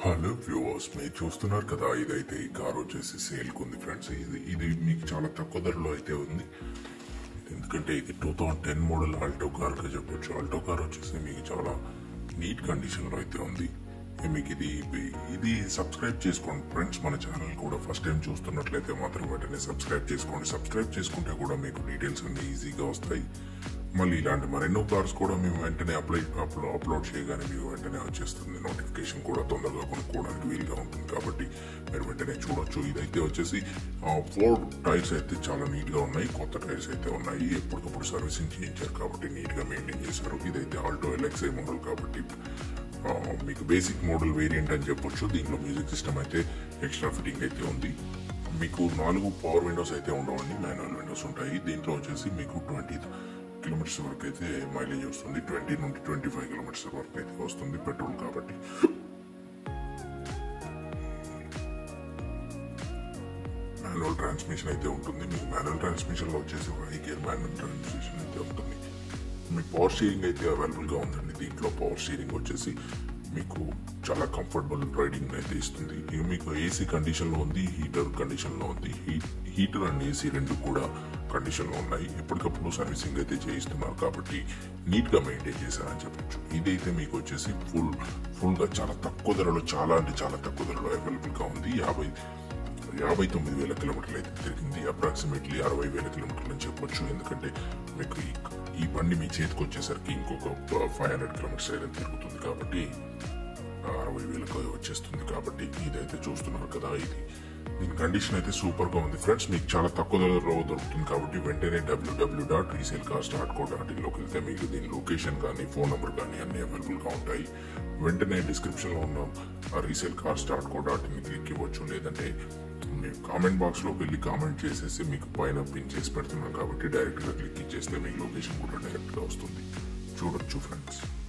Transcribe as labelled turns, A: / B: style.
A: hello viewers మీరు చూస్తున్నారు కదా ఇదైతే ఈ కార్ వచ్చేసి సేల్కి ఉంది ఫ్రెండ్స్ ఇది ఇది మీకు చాలా తక్కువ ధరలో అయితే ఉంది ఎందుకంటే ఇది two thousand ten model Alto car గా చెప్పొచ్చు ఆల్టో కార్ వచ్చేసి మీకు చాలా నీట్ కండిషన్ లో అయితే ఉంది ఏ మీకు ఇది ఇది సబ్స్క్రైబ్ చేసుకోండి ఫ్రెండ్స్ మన ఛానల్ కూడా ఫస్ట్ టైం చూస్తున్నట్లయితే మాత్రం వెంటనే సబ్స్క్రైబ్ చేసుకోండి సబ్స్క్రైబ్ చేసుకుంటే కూడా మీకు డీటెయిల్స్ అన్ని ఈజీగా వస్తాయి మళ్ళీ ఇలాంటి మరెన్నో కార్స్ కూడా మేము వెంటనే అప్లై అప్లో అప్లోడ్ చేయగానే మీకు వెంటనే వచ్చేస్తుంది నోటిఫికేషన్ కూడా తొందరగా కొనుక్కోవడానికి వీలుగా ఉంటుంది కాబట్టి మీరు వెంటనే చూడొచ్చు ఇదైతే వచ్చేసి ఫోర్ టైర్స్ అయితే చాలా నీట్ గా ఉన్నాయి కొత్త టైర్స్ అయితే ఉన్నాయి ఎప్పటికప్పుడు సర్వీసింగ్ చేయించారు కాబట్టి నీట్ గా మెయింటైన్ చేశారు ఇదైతే ఆల్టో ఎల్ఎక్స్ఐ మోడల్ కాబట్టి ఆ, మీకు బేసిక్ మోడల్ వేరియంట్ అని చెప్పొచ్చు దీంట్లో మ్యూజిక్ సిస్టమ్ అయితే ఎక్స్ట్రా ఫిట్టింగ్ అయితే ఉంది మీకు నాలుగు పవర్ విండోస్ అయితే ఉండవండి మాన్యువల్ విండోస్ ఉంటాయి దీంట్లో వచ్చేసి మీకు ట్వంటీ కిలోమీటర్స్ వరకు అయితే మైలేజ్ వస్తుంది ట్వంటీ నుండి ట్వంటీ ఫైవ్ కిలోమీటర్స్ వరకు అయితే వస్తుంది పెట్రోల్ కాబట్టి మాన్యువల్ ట్రాన్స్మిషన్ అయితే ఉంటుంది మీకు మాన్యువల్ ట్రాన్స్మిషన్ లో వచ్చేసి ఫైవ్ గేర్ మాన్యువల్ ట్రాన్స్మిషన్ అయితే ఉంటుంది మీకు పవర్ స్టీరింగ్ అయితే అవైలబుల్ గా ఉందండి దీంట్లో పవర్ స్టీరింగ్ వచ్చేసి మీకు చాలా కంఫర్టబుల్ రైడింగ్ అయితే ఇస్తుంది ఇక మీకు ఏసీ కండిషన్ లో ఉంది హీటర్ కండిషన్ లో ఉంది హీటర్ అండ్ ఏసీ రెండు కూడా కండిషన్ లో ఉన్నాయి ఎప్పటికప్పుడు సర్వీసింగ్ అయితే చేయిస్తున్నారు కాబట్టి నీట్ గా మెయింటైన్ చేశారని చెప్పొచ్చు ఇదైతే మీకు వచ్చేసి ఫుల్ ఫుల్ గా చాలా తక్కువ ధరలో చాలా అంటే చాలా తక్కువ ధరలో అవైలబుల్ గా ఉంది యాభై యాభై తొమ్మిది వేల కిలోమీటర్లు అయితే తిరిగింది అప్రాక్సిమేట్లీ అరవై వేల కిలోమీటర్లు అని చెప్పొచ్చు ఎందుకంటే మీకు ఈ ఈ బండి మీ చేతికి వచ్చేసరికి ఇంకొక ఫైవ్ హండ్రెడ్ కిలోమీటర్స్ అయితే తిరుగుతుంది కాబట్టి ఆ, అరవై వేలకు వచ్చేస్తుంది కాబట్టి ఇదైతే చూస్తున్నారు కదా ఇది దీని కండిషన్ అయితే సూపర్ గా ఉంది ఫ్రెండ్స్ మీకు చాలా తక్కువ ధరలో దొరుకుతుంది కాబట్టి వెంటనే W W dot resale car dot co dot ఇన్లోకి వెళ్తే మీకు దీని లొకేషన్ కానీ ఫోన్ నెంబర్ కానీ అన్ని అవైలబుల్ గా ఉంటాయి వెంటనే డిస్క్రిప్షన్ లో ఉన్న ఆ resale cars dot co dot in click ఇవ్వచ్చు లేదంటే మీరు కామెంట్ బాక్స్ లోకి వెళ్ళి కామెంట్ చేసేసి మీకు పైన పిన్ చేసి పెడుతున్నాం కాబట్టి డైరెక్ట్ గా క్లిక్ ఇచ్చేస్తే మీకు లొకేషన్ కూడా డైరెక్ట్ గా వస్తుంది చూడొచ్చు ఫ్రెండ్స్